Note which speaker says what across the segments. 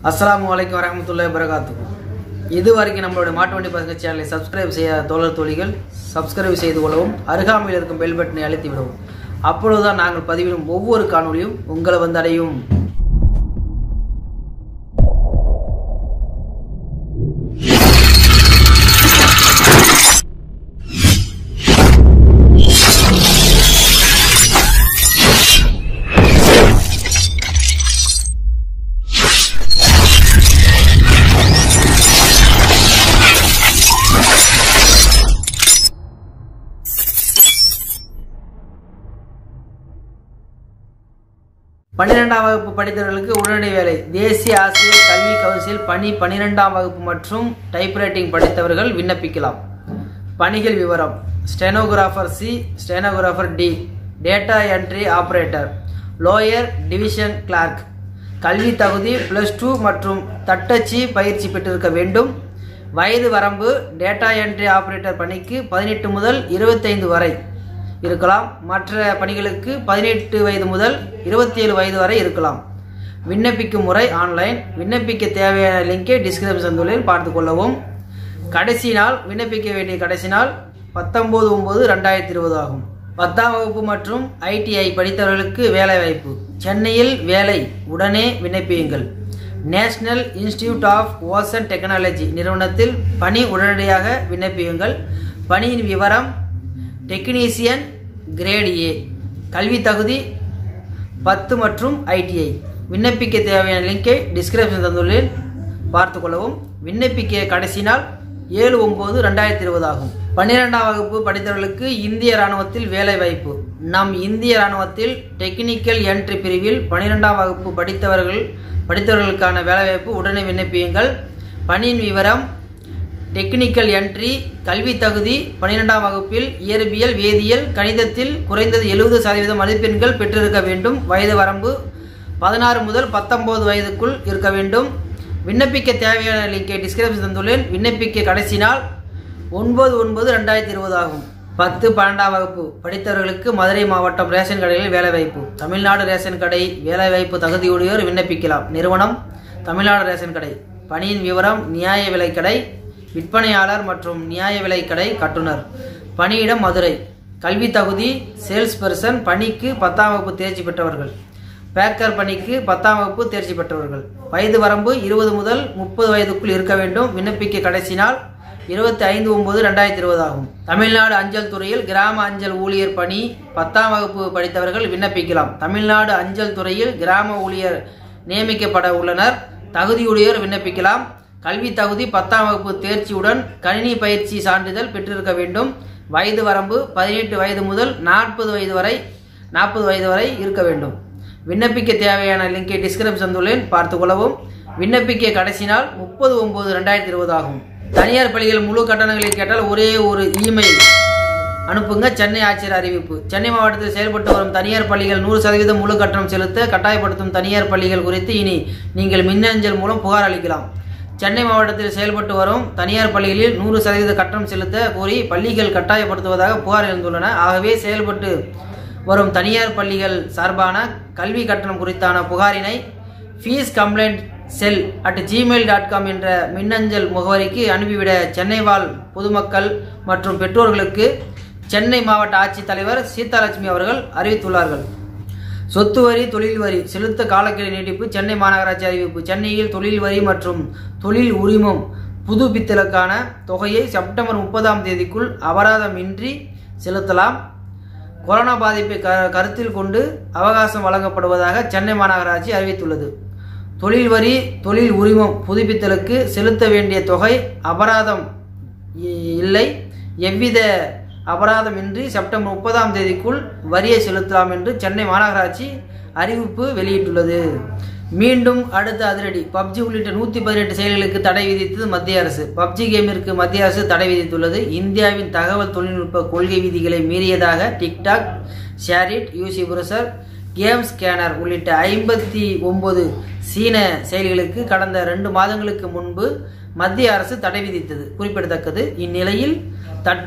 Speaker 1: அஸ்ஸலாமு அலைக்கும் வரஹ்மத்துல்லாஹி வரகாத்துக்கும் இது வரைக்கும் நம்மளுடைய மாட்டு வண்டி பசங்க சேனலை சப்ஸ்கிரைப் செய்ய தோழர் தோழிகள் சப்ஸ்கிரைப் செய்து கொள்ளவும் அருகாமையில் இருக்கும் பெல் பட்டனை அழுத்தி விடவும் அப்பொழுதுதான் நாங்கள் பதிவிடும் ஒவ்வொரு காணொளியும் உங்களை வந்தடையும் பன்னிரெண்டாம் வகுப்பு படித்தவர்களுக்கு உடனடி வேலை தேசிய ஆசிரியர் கல்வி கவுன்சில் பணி பன்னிரெண்டாம் வகுப்பு மற்றும் டைப்ரைட்டிங் படித்தவர்கள் விண்ணப்பிக்கலாம் பணிகள் விவரம் stenographer C stenographer D data entry operator lower division clerk கல்வி தகுதி ப்ளஸ் டூ மற்றும் தட்டச்சு பயிற்சி பெற்றிருக்க வேண்டும் வயது வரம்பு டேட்டா என்ட்ரி ஆபரேட்டர் பணிக்கு பதினெட்டு முதல் இருபத்தைந்து வரை இருக்கலாம் மற்ற பணிகளுக்கு பதினெட்டு வயது முதல் இருபத்தி ஏழு வயது வரை இருக்கலாம் விண்ணப்பிக்கும் முறை ஆன்லைன் விண்ணப்பிக்க தேவையான லிங்கை டிஸ்கிரிப்ஷன் தந்துள்ளில் பார்த்து கொள்ளவும் கடைசி நாள் விண்ணப்பிக்க வேண்டிய கடைசி நாள் பத்தொம்போது ஒம்பது ரெண்டாயிரத்தி இருபது ஆகும் பத்தாம் வகுப்பு மற்றும் ஐடிஐ படித்தவர்களுக்கு வேலைவாய்ப்பு சென்னையில் வேலை உடனே விண்ணப்பியுங்கள் national institute of ocean technology நிறுவனத்தில் பணி உடனடியாக விண்ணப்பியுங்கள் பணியின் விவரம் டெக்னீசியன் கிரேட் ஏ கல்வி தகுதி பத்து மற்றும் ஐடிஐ விண்ணப்பிக்க தேவையான லிங்கை டிஸ்கிரிப்ஷன் தந்துள்ளேன் பார்த்து கொள்ளவும் விண்ணப்பிக்க கடைசி நாள் ஏழு ஒம்பது ரெண்டாயிரத்தி இருபது ஆகும் பன்னிரெண்டாம் வகுப்பு படித்தவர்களுக்கு இந்திய இராணுவத்தில் வேலை வாய்ப்பு நம் இந்திய இராணுவத்தில் டெக்னிக்கல் என்ட்ரி பிரிவில் பன்னிரெண்டாம் வகுப்பு படித்தவர்கள் படித்தவர்களுக்கான வேலைவாய்ப்பு உடனே விண்ணப்பியுங்கள் பணியின் விவரம் டெக்னிக்கல் என்ட்ரி கல்வி தகுதி பன்னிரெண்டாம் வகுப்பில் இயற்பியல் வேதியியல் கணிதத்தில் குறைந்தது எழுபது சதவீதம் மதிப்பெண்கள் பெற்றிருக்க வேண்டும் வயது வரம்பு பதினாறு முதல் பத்தொன்பது வயதுக்குள் இருக்க வேண்டும் விண்ணப்பிக்க தேவையான லிங்கை டிஸ்கிரிப்ஷன் தந்துள்ளேன் விண்ணப்பிக்க கடைசி நாள் ஒன்பது ஒன்பது ரெண்டாயிரத்தி இருபது ஆகும் பத்து பன்னெண்டாம் வகுப்பு படித்தவர்களுக்கு மதுரை மாவட்டம் ரேஷன் கடையில் வேலைவாய்ப்பு தமிழ்நாடு ரேஷன் கடை வேலைவாய்ப்பு தகுதியுடையோர் விண்ணப்பிக்கலாம் நிறுவனம் தமிழ்நாடு ரேஷன் கடை பணியின் விவரம் நியாய விலைக்கடை விற்பனையாளர் மற்றும் நியாய விலைக்கடை கட்டுனர் பணியிடம் மதுரை கல்வி தகுதி சேல்ஸ் பர்சன் பணிக்கு பத்தாம் வகுப்பு தேர்ச்சி பெற்றவர்கள் பேக்கர் பணிக்கு பத்தாம் வகுப்பு தேர்ச்சி பெற்றவர்கள் வயது வரம்பு இருபது முதல் முப்பது வயதுக்குள் இருக்க வேண்டும் விண்ணப்பிக்க கடைசி நாள் இருபத்தி ஐந்து ஒன்பது ரெண்டாயிரத்தி இருபது ஆகும் தமிழ்நாடு அஞ்சல் துறையில் கிராம அஞ்சல் ஊழியர் பணி பத்தாம் வகுப்பு படித்தவர்கள் விண்ணப்பிக்கலாம் தமிழ்நாடு அஞ்சல் துறையில் கிராம ஊழியர் நியமிக்கப்பட உள்ளனர் தகுதியுடையோர் விண்ணப்பிக்கலாம் கல்வி தகுதி பத்தாம் வகுப்பு தேர்ச்சியுடன் கணினி பயிற்சி சான்றிதழ் பெற்றிருக்க வேண்டும் வயது வரம்பு பதினெட்டு வயது முதல் நாற்பது வயது வரை நாற்பது வயது வரை இருக்க வேண்டும் விண்ணப்பிக்க தேவையான லிங்கை டிஸ்கிரிப்ஷன் தந்துள்ளேன் பார்த்து கொள்ளவும் விண்ணப்பிக்க கடைசி நாள் முப்பது ஒன்பது ரெண்டாயிரத்தி இருபது ஆகும் தனியார் பள்ளிகள் முழு கட்டணங்களை கேட்டால் ஒரே ஒரு இமெயில் அனுப்புங்க சென்னை ஆட்சியர் அறிவிப்பு சென்னை மாவட்டத்தில் செயல்பட்டு வரும் தனியார் பள்ளிகள் நூறு சதவீதம் முழு கட்டணம் செலுத்த கட்டாயப்படுத்தும் தனியார் பள்ளிகள் குறித்து இனி நீங்கள் மின்னஞ்சல் மூலம் புகார் அளிக்கலாம் சென்னை மாவட்டத்தில் செயல்பட்டு வரும் தனியார் பள்ளிகளில் நூறு சதவீத கட்டணம் செலுத்த கோரி பள்ளிகள் கட்டாயப்படுத்துவதாக புகார் எழுந்துள்ளன ஆகவே செயல்பட்டு வரும் தனியார் பள்ளிகள் சார்பான கல்வி கட்டணம் குறித்தான புகாரினை fees complaint cell at Gmail dot com என்ற மின்னஞ்சல் முகவரிக்கு அனுப்பிவிட சென்னை வாழ் பொதுமக்கள் மற்றும் பெற்றோர்களுக்கு சென்னை மாவட்ட ஆட்சித்தலைவர் சீதாலட்சுமி அவர்கள் அறிவித்துள்ளார்கள் சொத்து வரி தொழில் வரி செலுத்த காலக்கெடு நீட்டிப்பு சென்னை மாநகராட்சி அறிவிப்பு சென்னையில் தொழில் வரி மற்றும் தொழில் உரிமம் புதுப்பித்தலுக்கான தொகையை செப்டம்பர் முப்பதாம் தேதிக்குள் அபராதமின்றி செலுத்தலாம் கொரோனா பாதிப்பை க கருத்தில் கொண்டு அவகாசம் வழங்கப்படுவதாக சென்னை மாநகராட்சி அறிவித்துள்ளது தொழில் வரி தொழில் உரிமம் புதுப்பித்தலுக்கு செலுத்த வேண்டிய தொகை அபராதம் இல்லை எவ்வித அபராதமின்றி செப்டம்பர் முப்பதாம் தேதிக்குள் வரியை செலுத்தலாம் என்று சென்னை மாநகராட்சி அறிவிப்பு வெளியிட்டுள்ளது மீண்டும் அடுத்த அதிரடி பப்ஜி உள்ளிட்ட நூற்றி பதினெட்டு செயல்களுக்கு தடை விதித்தது மத்திய அரசு பப்ஜி கேமிற்கு மத்திய அரசு தடை விதித்துள்ளது இந்தியாவின் தகவல் தொழில்நுட்ப கொள்கை விதிகளை மீறியதாக TikTok SHAREit UC browser cam scanner உள்ளிட்ட ஐம்பத்தி ஒன்பது சீன செயல்களுக்கு கடந்த ரெண்டு மாதங்களுக்கு முன்பு மத்திய அரசு தடை விதித்தது குறிப்பிடத்தக்கது இந்நிலையில் தட்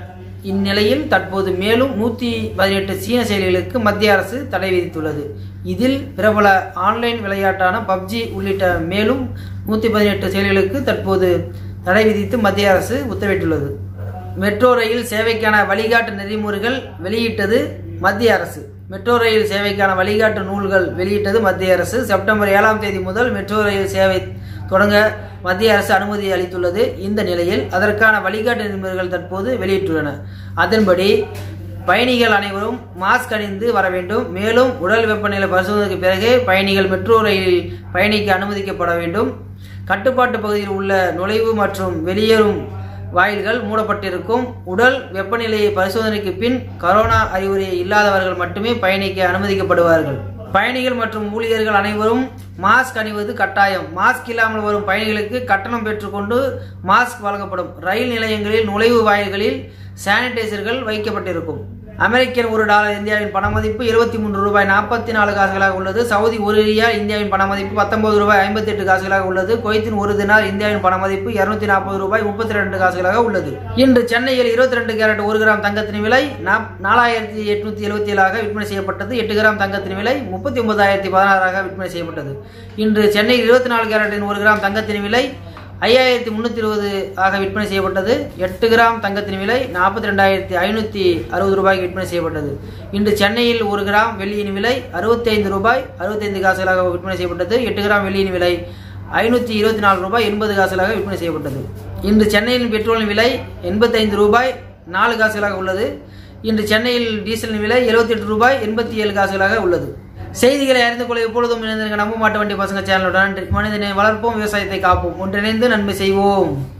Speaker 1: இந்நிலையில் தற்போது மேலும் நூற்றி பதினெட்டு சீன செயலிகளுக்கு மத்திய அரசு தடை விதித்துள்ளது இதில் பிரபல ஆன்லைன் விளையாட்டான பப்ஜி உள்ளிட்ட மேலும் நூற்றி பதினெட்டு செயலிகளுக்கு தற்போது தடை விதித்து மத்திய அரசு உத்தரவிட்டுள்ளது மெட்ரோ ரயில் சேவைக்கான வழிகாட்டு நெறிமுறைகள் வெளியிட்டது மத்திய அரசு மெட்ரோ ரயில் சேவைக்கான வழிகாட்டு நூல்கள் வெளியிட்டது மத்திய அரசு செப்டம்பர் ஏழாம் தேதி முதல் மெட்ரோ ரயில் சேவை தொடங்க மத்திய அரசு அனுமதி அளித்துள்ளது இந்த நிலையில் அதற்கான வழிகாட்டு நெறிமுறைகள் தற்போது வெளியிட்டுள்ளன அதன்படி பயணிகள் அனைவரும் மாஸ்க் அணிந்து வர வேண்டும் மேலும் உடல் வெப்பநிலை பரிசோதனைக்கு பிறகு பயணிகள் மெட்ரோ ரயிலில் பயணிக்க அனுமதிக்கப்பட வேண்டும் கட்டுப்பாட்டு பகுதியில் உள்ள நுழைவு மற்றும் வெளியேறும் வாயில்கள் மூடப்பட்டிருக்கும் உடல் வெப்பநிலையை பரிசோதனைக்கு பின் கரோனா அறிகுறி இல்லாதவர்கள் மட்டுமே பயணிக்க அனுமதிக்கப்படுவார்கள் பயணிகள் மற்றும் ஊழியர்கள் அனைவரும் மாஸ்க் அணிவது கட்டாயம் மாஸ்க் இல்லாமல் வரும் பயணிகளுக்கு கட்டணம் பெற்றுக்கொண்டு மாஸ்க் வழங்கப்படும் ரயில் நிலையங்களில் நுழைவு வாயில்களில் சானிடைசர்கள் வைக்கப்பட்டிருக்கும் அமெரிக்கன் ஒரு டாலர் இந்தியாவின் பண மதிப்பு இருபத்தி மூன்று ரூபாய் நாற்பத்தி நாலு காசுகளாக உள்ளது சவுதி ஒரு ரியால் இந்தியாவின் பண மதிப்பு பத்தொன்பது ரூபாய் ஐம்பத்தி எட்டு காசுகளாக உள்ளது குவைத்தின் ஒரு தினார் இந்தியாவின் பண மதிப்பு இருநூத்தி நாற்பது ரூபாய் முப்பத்தி ரெண்டு காசுகளாக உள்ளது இன்று சென்னையில் இருபத்தி ரெண்டு கேரட் ஒரு கிராம் தங்கத்தின் விலை நாலாயிரத்தி எட்நூத்தி எழுபத்தி ஏழாக விற்பனை செய்யப்பட்டது எட்டு கிராம் தங்கத்தின் விலை முப்பத்தி ஒன்பதாயிரத்தி பதினாறாக விற்பனை செய்யப்பட்டது இன்று சென்னையில் இருபத்தி நாலு கேரட்டின் ஒரு கிராம் தங்கத்தின் விலை ஐயாயிரத்தி முந்நூற்றி இருபது ஆக விற்பனை செய்யப்பட்டது எட்டு கிராம் தங்கத்தின் விலை நாற்பத்தி ரெண்டாயிரத்தி ஐநூற்றி அறுபது ரூபாய்க்கு விற்பனை செய்யப்பட்டது இன்று சென்னையில் ஒரு கிராம் வெள்ளியின் விலை அறுபத்தி ஐந்து ரூபாய் அறுபத்தைந்து காசுகளாக விற்பனை செய்யப்பட்டது எட்டு கிராம் வெள்ளியின் விலை ஐநூற்றி இருபத்தி நாலு ரூபாய் எண்பது காசுகளாக விற்பனை செய்யப்பட்டது இன்று சென்னையில் பெட்ரோலின் விலை எண்பத்தைந்து ரூபாய் நாலு காசுகளாக உள்ளது இன்று சென்னையில் டீசலின் விலை எழுபத்தி எட்டு ரூபாய் எண்பத்தி ஏழு காசுகளாக உள்ளது செய்திகளை அறிந்து கொள்ள எப்பொழுதும் இணைந்திருக்க நம்ப மாட்ட வண்டி பசங்க சேனலுடன் மனிதனை வளர்ப்போம் விவசாயத்தை காப்போம் ஒன்றிணைந்து நன்மை செய்வோம்